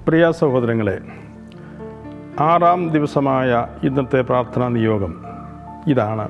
പ്രിയ സഹോദരങ്ങളെ ആറാം ദിവസമായ ഇന്നത്തെ പ്രാർത്ഥനാ നിയോഗം ഇതാണ്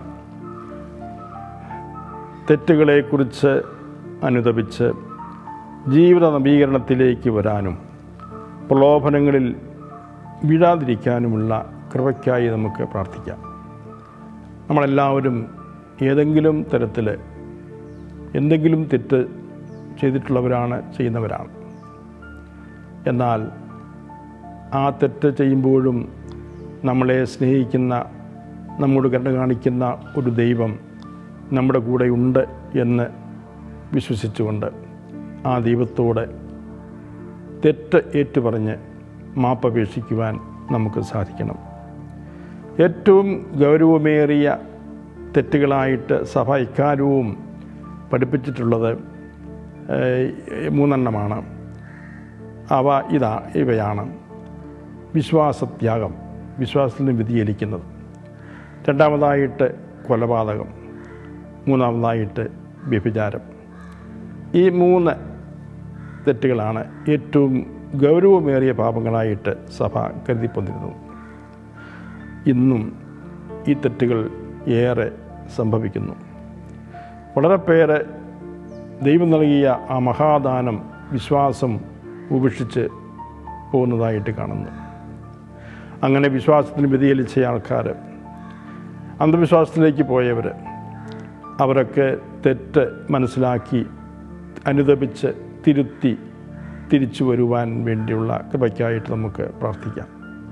തെറ്റുകളെക്കുറിച്ച് അനുദപിച്ച് ജീവിത നവീകരണത്തിലേക്ക് വരാനും പ്രലോഭനങ്ങളിൽ വീഴാതിരിക്കാനുമുള്ള കൃപയ്ക്കായി നമുക്ക് പ്രാർത്ഥിക്കാം നമ്മളെല്ലാവരും ഏതെങ്കിലും തരത്തിൽ എന്തെങ്കിലും തെറ്റ് ചെയ്തിട്ടുള്ളവരാണ് ചെയ്യുന്നവരാണ് എന്നാൽ ആ തെറ്റ് ചെയ്യുമ്പോഴും നമ്മളെ സ്നേഹിക്കുന്ന നമ്മോട് കരുണ കാണിക്കുന്ന ഒരു ദൈവം നമ്മുടെ കൂടെ ഉണ്ട് എന്ന് വിശ്വസിച്ചുകൊണ്ട് ആ ദൈവത്തോട് തെറ്റ് ഏറ്റുപറഞ്ഞ് മാപ്പപേക്ഷിക്കുവാൻ നമുക്ക് സാധിക്കണം ഏറ്റവും ഗൗരവമേറിയ തെറ്റുകളായിട്ട് സഭ ഇക്കാര്യവും പഠിപ്പിച്ചിട്ടുള്ളത് ഏഹ്, മൂന്നെണ്ണമാണ് അവ ഇതാ ഇവയാണ് വിശ്വാസത്യാഗം വിശ്വാസത്തിൽ നിന്ന് വ്യതിചലിക്കുന്നത് രണ്ടാമതായിട്ട് കൊലപാതകം മൂന്നാമതായിട്ട് വ്യഭിചാരം ഈ മൂന്ന് തെറ്റുകളാണ് ഏറ്റവും ഗൗരവമേറിയ പാപങ്ങളായിട്ട് സഭ കരുതിപ്പോന്നിരുന്നത് ഇന്നും ഈ തെറ്റുകൾ ഏറെ സംഭവിക്കുന്നു വളരെ പേര് ദൈവം നൽകിയ ആ മഹാദാനം വിശ്വാസം ഉപേക്ഷിച്ച് പോകുന്നതായിട്ട് കാണുന്നു അങ്ങനെ വിശ്വാസത്തിന് വ്യതിചലിച്ച ആൾക്കാർ അന്ധവിശ്വാസത്തിലേക്ക് പോയവർ അവരൊക്കെ തെറ്റ് മനസ്സിലാക്കി അനുദപിച്ച് തിരുത്തി തിരിച്ചു വരുവാൻ വേണ്ടിയുള്ള കൃപയ്ക്കായിട്ട് നമുക്ക് പ്രാർത്ഥിക്കാം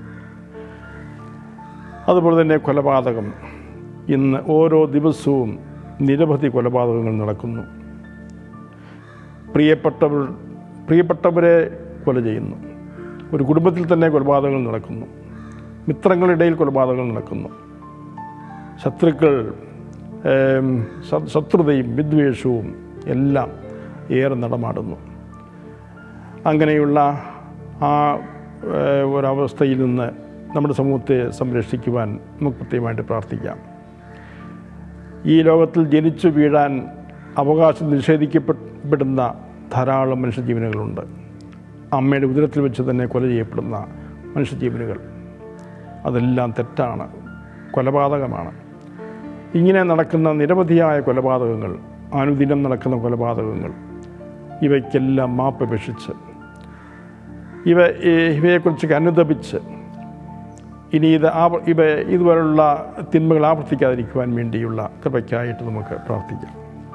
അതുപോലെ തന്നെ കൊലപാതകം ഇന്ന് ഓരോ ദിവസവും നിരവധി കൊലപാതകങ്ങൾ നടക്കുന്നു പ്രിയപ്പെട്ടവർ പ്രിയപ്പെട്ടവരെ കൊല ചെയ്യുന്നു ഒരു കുടുംബത്തിൽ തന്നെ കൊലപാതകങ്ങൾ നടക്കുന്നു മിത്രങ്ങളിടയിൽ കൊലപാതകങ്ങൾ നടക്കുന്നു ശത്രുക്കൾ ഏം, ശ- ശത്രുതയും വിദ്വേഷവും എല്ലാം ഏറെ നടമാടുന്നു അങ്ങനെയുള്ള ആ ഏഹ്, ഒരവസ്ഥയിൽ നിന്ന് നമ്മുടെ സമൂഹത്തെ സംരക്ഷിക്കുവാൻ നമുക്ക് പ്രത്യേകമായിട്ട് പ്രാർത്ഥിക്കാം ഈ ലോകത്തിൽ ജനിച്ചു വീഴാൻ അവകാശം നിഷേധിക്കപ്പെടുന്ന ധാരാളം മനുഷ്യജീവനുകളുണ്ട് അമ്മയുടെ ഉദരത്തിൽ വെച്ച് തന്നെ കൊല ചെയ്യപ്പെടുന്ന മനുഷ്യജീവനുകൾ അതെല്ലാം തെറ്റാണ് കൊലപാതകമാണ് ഇങ്ങനെ നടക്കുന്ന നിരവധിയായ കൊലപാതകങ്ങൾ അനുദിനം നടക്കുന്ന കൊലപാതകങ്ങൾ ഇവയ്ക്കെല്ലാം മാപ്പപേക്ഷിച്ച് ഇവ ഈ- ഇവയെക്കുറിച്ച് അനുദപിച്ച് ഇനി ഇത് ആവ- ഇവ ഇതുപോലുള്ള തിന്മകൾ ആവർത്തിക്കാതിരിക്കുവാൻ വേണ്ടിയുള്ള കൃപയ്ക്കായിട്ട് നമുക്ക് പ്രാർത്ഥിക്കാം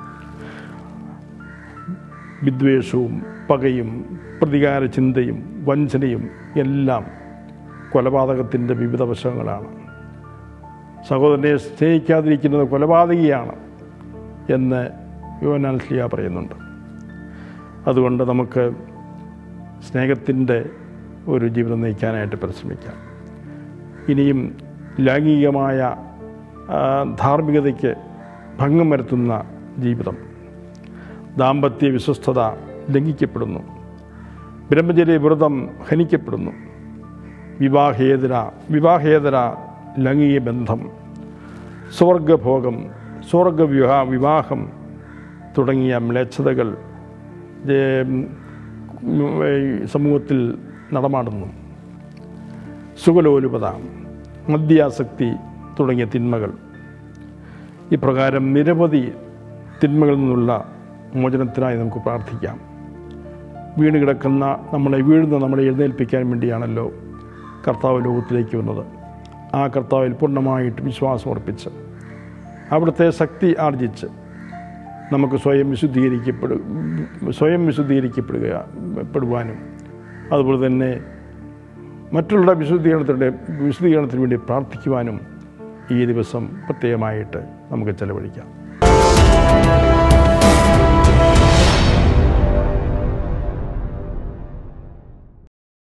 വിദ്വേഷവും പകയും പ്രതികാര ചിന്തയും വഞ്ചനയും എല്ലാം കൊലപാതകത്തിൻ്റെ വിവിധ വശങ്ങളാണ് സഹോദരനെ സ്നേഹിക്കാതിരിക്കുന്നത് കൊലപാതകിയാണ് എന്ന് യുവനാൻ ശ്ലിയ പറയുന്നുണ്ട് അതുകൊണ്ട് നമുക്ക് സ്നേഹത്തിൻ്റെ ഒരു ജീവിതം നയിക്കാനായിട്ട് പരിശ്രമിക്കാം ഇനിയും ലൈംഗികമായ ആ, ധാർമ്മികതയ്ക്ക് ഭംഗം വരുത്തുന്ന ജീവിതം ദാമ്പത്യ വിശ്വസ്തത ലംഘിക്കപ്പെടുന്നു ബ്രഹ്മചര്യ വ്രതം ഹനിക്കപ്പെടുന്നു വിവാഹേതര വിവാഹേതര ലൈംഗിക ബന്ധം സ്വർഗഭോഗം സ്വർഗവിവാഹ വിവാഹം തുടങ്ങിയ മ്ലേച്ഛതകൾ ഏം, ഈ സമൂഹത്തിൽ നടമാടുന്നു സുഖലോലുപത മദ്യാസക്തി തുടങ്ങിയ തിന്മകൾ ഇപ്രകാരം നിരവധി തിന്മകളിൽ നിന്നുള്ള മോചനത്തിനായി നമുക്ക് പ്രാർത്ഥിക്കാം വീണ് കിടക്കുന്ന നമ്മളെ വീഴുന്ന നമ്മളെ എഴുന്നേൽപ്പിക്കാൻ വേണ്ടിയാണല്ലോ കർത്താവ് ലോകത്തിലേക്ക് വന്നത് ആ കർത്താവിൽ പൂർണ്ണമായിട്ട് വിശ്വാസം ഉറപ്പിച്ച് അവിടുത്തെ ശക്തി ആർജിച്ച് നമുക്ക് സ്വയം വിശുദ്ധീകരിക്കപ്പെടു സ്വയം വിശുദ്ധീകരിക്കപ്പെടുക പെടുവാനും അതുപോലെ തന്നെ മറ്റുള്ള വിശുദ്ധീകരണത്തിൻ്റെ വിശുദ്ധീകരണത്തിന് വേണ്ടി പ്രാർത്ഥിക്കുവാനും ഈ ദിവസം പ്രത്യേകമായിട്ട് നമുക്ക് ചെലവഴിക്കാം